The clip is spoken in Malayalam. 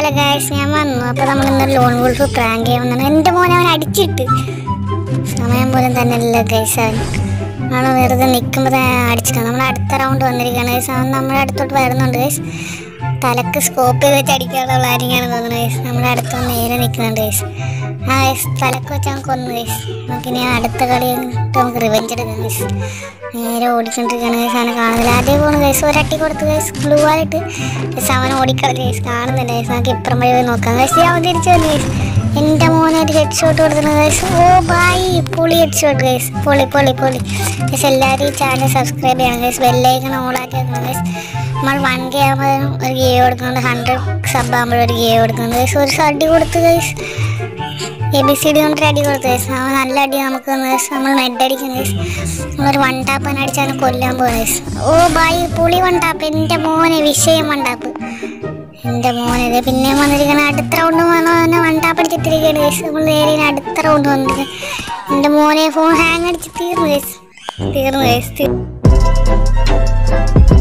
ഗായ്സ് ഞാൻ വന്നു അപ്പോൾ നമ്മൾ ഇന്നൊരു ലോൺ വോൾഫ് പ്രാങ്ക് ചെയ്യാമെന്നാണ് എൻ്റെ മോനെ അവൻ അടിച്ചിട്ട് സമയം പോലും തന്നെ ഇല്ല ഗൈസ് അവൻ അവൻ വെറുതെ നിൽക്കുമ്പോൾ തന്നെ അടിച്ചിട്ട് നമ്മൾ അടുത്ത റൗണ്ട് വന്നിരിക്കുകയാണ് ഗൈസ് അവൻ നമ്മുടെ അടുത്തോട്ട് വരുന്നുണ്ട് ഗൈസ് തലക്ക് സ്കോപ്പ് ചെയ്ത് വെച്ച് അടിക്കാനുള്ള പ്ലാനിങ്ങാണ് തോന്നുന്നത് ഗൈസ് നമ്മുടെ അടുത്ത് വന്ന് നേരെ നിൽക്കുന്നുണ്ട് ഗൈസ് ആ ഗൈസ് തലക്ക് വെച്ച് അവൻ കൊന്നു ഗൈസ് നമുക്കിനി അടുത്ത കളി കഴിഞ്ഞിട്ട് നമുക്ക് റിവെഞ്ച് എടുക്കാം ഗൈസ് നേരെ ഓടിക്കൊണ്ടിരിക്കുകയാണ് ഗൈസ് അവനെ കാണുന്നില്ല അതേ പോണ് ഗൈസ് ഒരട്ടി കൊടുത്ത് ഗൈസ് ഗ്ലൂ ആയിട്ട് ഗൈസ് അവൻ ഓടിക്കളഞ്ഞ് ഗൈസ് കാണുന്നില്ല ഗൈസ് നമുക്ക് ഇപ്പുറം വഴി പോയി നോക്കാം ഗൈസ് അവൻ തിരിച്ചു വന്നു ഗൈസ് എൻ്റെ മോനെ ഒരു ഹെഡ് ഷോട്ട് കൊടുത്തിട്ടുണ്ട് ഗൈസ് ഓ ബായ് പൊളി ഹെഡ് ഷോട്ട് ഗൈസ് പൊളി പൊളി പൊളി ഗൈസ് എല്ലാവരും ഈ ചാനൽ സബ്സ്ക്രൈബ് ചെയ്യണം ഗൈസ് ബെല്ലൈക്കൺ ഓളാക്കി വെക്കണം ഗൈസ് നമ്മൾ വൺ കെ ആകുമ്പോൾ ഒരു ഗേ കൊടുക്കുന്നുണ്ട് ഹൺഡ്രഡ് സബ് ആകുമ്പോഴും ഒരു ഗേ കൊടുക്കുന്നുണ്ട് ഗൈസ് ഒരു അടി കൊടുത്ത് guys A B C D കൊണ്ട് അടി കൊടുത്തു ഗൈസ് അവൻ നല്ല അടി നമുക്ക് തന്നു ഗൈസ് നമ്മൾ നെഡ് അടിക്കും ഗൈസ് നമ്മളൊരു വൺ ടാപ്പ് തന്നെ അടിച്ചാണ് കൊല്ലാൻ പോകും ഗൈസ് ഓ ബായ് പുളി വൺ ടാപ്പ് എൻ്റെ മോനെ വിഷയം വൺ ടാപ്പ് എൻ്റെ മോനെ ഇത് പിന്നെയും വന്നിരിക്കണം അടുത്ത റൗണ്ട് വന്ന് വൺ ടാപ്പ് അടിച്ചിട്ടിരിക്കുകയാണ് ഗൈസ് നമ്മൾ നേരെ ഇനി അടുത്ത റൗണ്ട് വന്നിട്ട് എൻ്റെ മോനെ ഫോൺ ഹാങ് അടിച്ച് തീർന്നു ഗൈസ് തീർന്നു ഗൈസ്